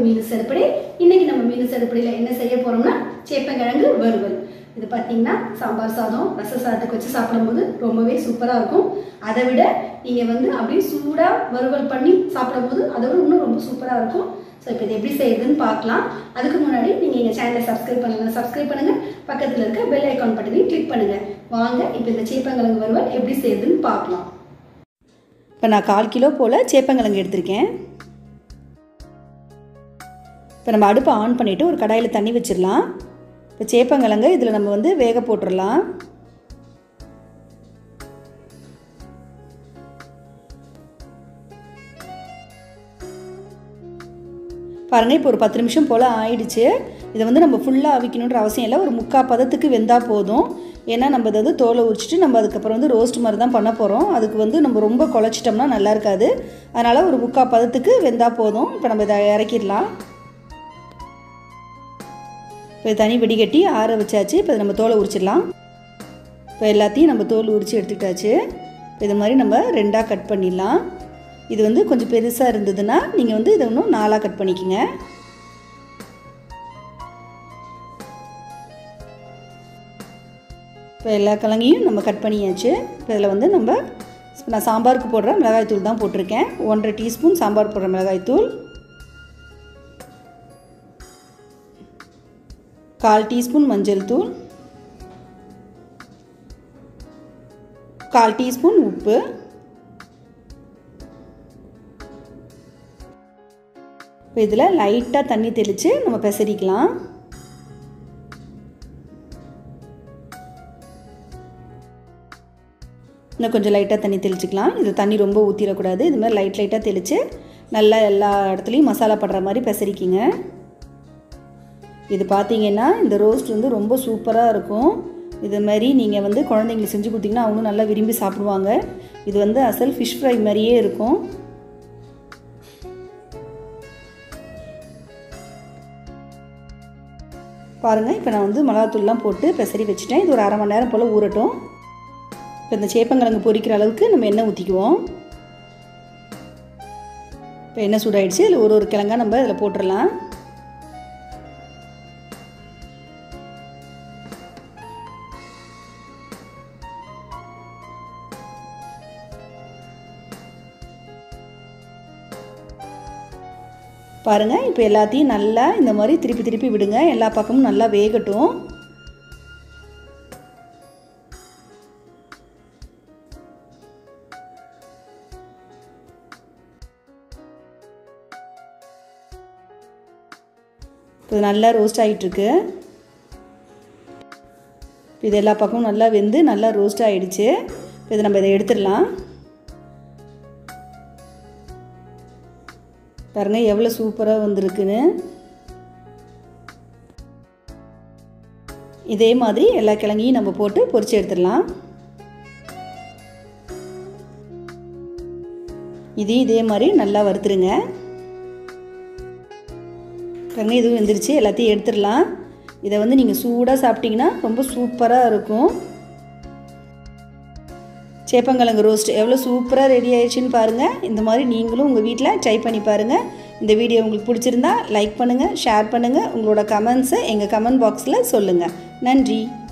மீன் செருப்படி இன்னைக்கு நம்ம மீன் செருப்படியில் என்ன செய்ய போறோம்னா சேப்பங்கிழங்கு வறுவல் இது பார்த்தீங்கன்னா சாம்பார் சாதம் ரச சாதத்துக்கு வச்சு சாப்பிடும்போது ரொம்பவே சூப்பராக இருக்கும் அதை விட நீங்கள் வந்து அப்படியே சூடாக வறுவல் பண்ணி சாப்பிடும்போது அதை விட இன்னும் ரொம்ப சூப்பராக இருக்கும் ஸோ இப்போ இது எப்படி செய்யுதுன்னு பார்க்கலாம் அதுக்கு முன்னாடி நீங்கள் எங்கள் சேனலை சப்ஸ்கிரைப் பண்ணுங்கள் சப்ஸ்கிரைப் பண்ணுங்கள் பக்கத்தில் இருக்க பெல் ஐக்கான் பட்டனையும் கிளிக் பண்ணுங்கள் வாங்க இப்போ இந்த சேப்பங்கிழங்கு வறுவல் எப்படி செய்யுதுன்னு பார்க்கலாம் இப்போ நான் கால் கிலோ போல் சேப்பங்கிழங்கு எடுத்திருக்கேன் இப்போ நம்ம அடுப்பை ஆன் பண்ணிவிட்டு ஒரு கடாயில் தண்ணி வச்சிடலாம் இப்போ சேப்பங்கிழங்கு இதில் நம்ம வந்து வேக போட்டுடலாம் பாருங்கள் இப்போ ஒரு பத்து நிமிஷம் போல் ஆயிடுச்சு இதை வந்து நம்ம ஃபுல்லாக அவிக்கணுன்ற அவசியம் இல்லை ஒரு முக்கால் பதத்துக்கு வெந்தால் போதும் ஏன்னா நம்ம இதை வந்து தோலை உரிச்சிட்டு நம்ம அதுக்கப்புறம் வந்து ரோஸ்ட் மாதிரி தான் பண்ண போகிறோம் அதுக்கு வந்து நம்ம ரொம்ப குழச்சிட்டோம்னா நல்லா இருக்காது அதனால் ஒரு முக்கால் பதத்துக்கு வெந்தால் போதும் இப்போ நம்ம இதை இறக்கிடலாம் இப்போ தனி வடிகட்டி ஆற வச்சாச்சு இப்போ நம்ம தோலை உரிச்சிடலாம் இப்போ எல்லாத்தையும் நம்ம தோல் உரித்து எடுத்துக்கிட்டாச்சு இப்போ இது மாதிரி நம்ம ரெண்டாக கட் பண்ணிடலாம் இது வந்து கொஞ்சம் பெருசாக இருந்ததுன்னா நீங்கள் வந்து இதை இன்னும் நாலாக கட் பண்ணிக்கோங்க இப்போ எல்லா கிழங்கையும் நம்ம கட் பண்ணியாச்சு இப்போ இதில் வந்து நம்ம நான் சாம்பாருக்கு போடுற மிளகாய்த்தூள் தான் போட்டிருக்கேன் ஒன்றரை டீஸ்பூன் சாம்பார் போடுற மிளகாய்த்தூள் கால் டீஸ்பூன் மஞ்சள் தூள் கால் டீஸ்பூன் உப்பு இப்போ இதில் லைட்டாக தண்ணி தெளித்து நம்ம பெசரிக்கலாம் இன்னும் கொஞ்சம் லைட்டாக தண்ணி தெளிச்சிக்கலாம் இது தண்ணி ரொம்ப ஊற்றிடக்கூடாது இது மாதிரி லைட் லைட்டாக தெளித்து நல்லா எல்லா இடத்துலையும் மசாலா படுற மாதிரி பெசரிக்கிங்க இது பார்த்தீங்கன்னா இந்த ரோஸ்ட் வந்து ரொம்ப சூப்பராக இருக்கும் இது மாதிரி நீங்கள் வந்து குழந்தைங்களுக்கு செஞ்சு கொடுத்தீங்கன்னா அவங்களும் நல்லா விரும்பி சாப்பிடுவாங்க இது வந்து அசல் ஃபிஷ் ஃப்ரை மாதிரியே இருக்கும் பாருங்கள் இப்போ நான் வந்து மிளகாத்தூள்லாம் போட்டு பெசரி வச்சுட்டேன் இது ஒரு அரை மணி நேரம் போல் ஊறட்டும் இப்போ இந்த சேப்பங்கிழங்கு பொரிக்கிற அளவுக்கு நம்ம எண்ணெய் ஊற்றிக்குவோம் இப்போ எண்ணெய் சூடாயிடுச்சு இதில் ஒரு ஒரு கிழங்கா நம்ம இதில் போட்டுடலாம் பாருங்கள் இப்போ எல்லாத்தையும் நல்லா இந்த மாதிரி திருப்பி திருப்பி விடுங்க எல்லா பக்கமும் நல்லா வேகட்டும் இப்போ நல்லா ரோஸ்ட் ஆகிட்டுருக்கு இப்போ இது எல்லா பக்கமும் நல்லா வெந்து நல்லா ரோஸ்ட் ஆகிடுச்சு இப்போ இதை நம்ம இதை எடுத்துடலாம் பாருங்கள் எவ்வளோ சூப்பராக வந்திருக்குன்னு இதே மாதிரி எல்லா கிழங்கையும் நம்ம போட்டு பொரிச்சு எடுத்துடலாம் இதையும் இதே மாதிரி நல்லா வறுத்துருங்க பாருங்க இதுவும் வெந்துருச்சு எல்லாத்தையும் எடுத்துடலாம் இதை வந்து நீங்கள் சூடாக சாப்பிட்டிங்கன்னா ரொம்ப சூப்பராக இருக்கும் சேப்பங்கிழங்கு ரோஸ்ட் எவ்வளோ சூப்பராக ரெடி ஆயிடுச்சுன்னு பாருங்கள் இந்த மாதிரி நீங்களும் உங்கள் வீட்டில் ட்ரை பண்ணி பாருங்கள் இந்த வீடியோ உங்களுக்கு பிடிச்சிருந்தா லைக் பண்ணுங்கள் ஷேர் பண்ணுங்கள் உங்களோட கமெண்ட்ஸை எங்கள் கமெண்ட் பாக்ஸில் சொல்லுங்கள் நன்றி